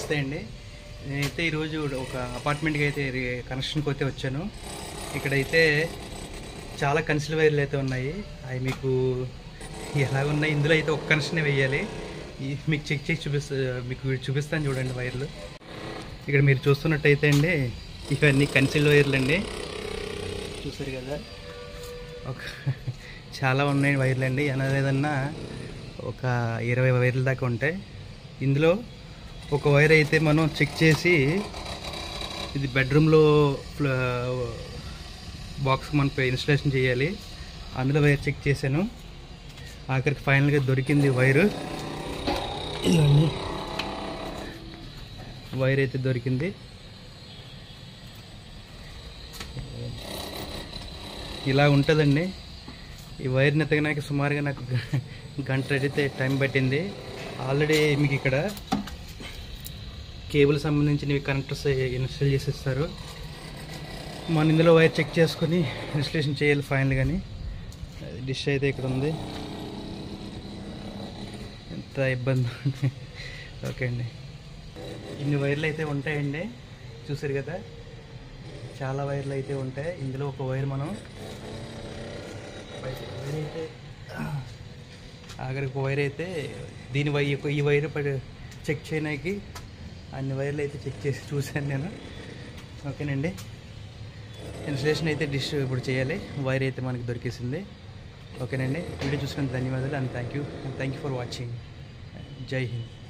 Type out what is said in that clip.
నమస్తే అండి నేనైతే ఈరోజు ఒక అపార్ట్మెంట్కి అయితే రి- కనెక్షన్కి అయితే వచ్చాను ఇక్కడైతే చాలా కన్సిల్ వైర్లు అయితే ఉన్నాయి అవి మీకు ఎలా ఉన్నాయి ఇందులో అయితే ఒక కనెక్షన్ వేయాలి ఈ- మీకు చెక్ చేసి చూపిస్తా మీకు చూపిస్తాను చూడండి వైర్లు ఇక్కడ మీరు చూస్తున్నట్టయితే అండి ఇవన్నీ కన్సిల్ వైర్లు అండి చూసారు కదా ఒక చాలా ఉన్నాయి వైర్లు అండి ఏదన్నా ఒక ఇరవై వైర్ల దాకా ఉంటాయి ఇందులో ఒక వైర్ అయితే మనం చెక్ చేసి ఇది బెడ్రూమ్లో బాక్స్ మనం ఇన్స్టలేషన్ చేయాలి అందులో వైర్ చెక్ చేశాను ఆఖరికి ఫైనల్గా దొరికింది వైరు ఇదిగోండి. వైర్ అయితే దొరికింది ఇలా ఉంటుందండి ఈ వైర్ని ఎతకడానికి సుమారుగా నాకు గ- గంట అయితే టైం పట్టింది ఆల్రెడీ మీకు ఇక్కడ కేబుల్ సంబంధించినవి కనెక్టర్స్ ఇన్స్టాల్ చేసేస్తారు మన ఇందులో వైర్ చెక్ చేసుకొని ఇన్స్టలేషన్ చేయాలి ఫైనల్ కానీ డిష్ అయితే ఇక్కడ ఉంది ఎంత ఇబ్బంది ఉంది. ఓకే అండి ఇన్ని వైర్లు అయితే ఉంటాయండి చూసారు కదా చాలా వైర్లు అయితే ఉంటాయి ఇందులో ఒక వైర్ మనం వైర్ అయితే ఆఖరికి ఒక వైర్ అయితే దీని వై ఈ వైర్ పడి చెక్ చేయడానికి అన్ని వైర్లు అయితే చెక్ చేసి చూశాను నేను ఓకేనండి ఇన్స్టలేషన్ అయితే డిష్ ఇప్పుడు చేయాలి వైర్ అయితే మనకి దొరికేసింది ఓకేనండి వీడియో చూసినందుకు ధన్యవాదాలు and thank you and thank you for watching Jai Hind